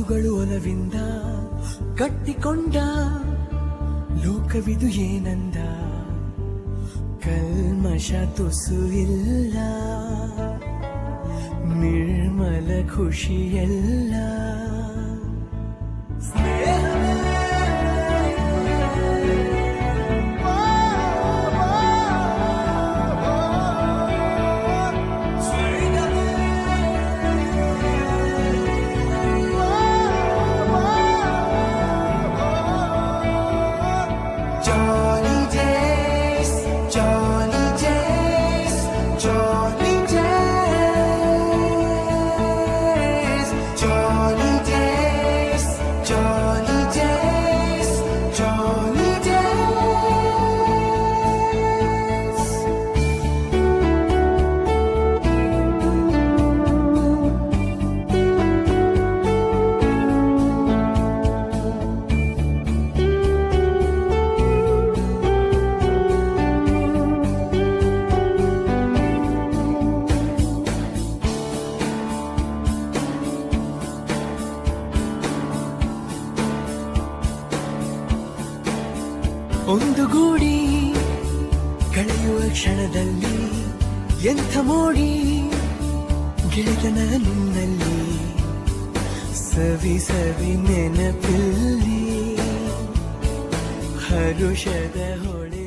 ಕನಸುಗಳು ಒಲವಿಂದ ಕಟ್ಟಿಕೊಂಡ ಲೋಕವಿದು ಏನಂದ ಕಲ್ಮಶ ತುಸು ಇಲ್ಲ ನಿರ್ಮಲ ಖುಷಿಯಲ್ಲ Jolly days, jolly days, jolly days, jolly days, jolly days, jolly days. ಒಂದು ಗೂಡಿ ಕಳೆಯುವ ಕ್ಷಣದಲ್ಲಿ ಎಂಥ ಮೋಡಿ ಗೆಳೆತನ ನಿನ್ನಲ್ಲಿ ಸವಿ ಸವಿ ನೆನಪಿಲ್ಲಿ ಹರುಷದ ಹೊಳೆ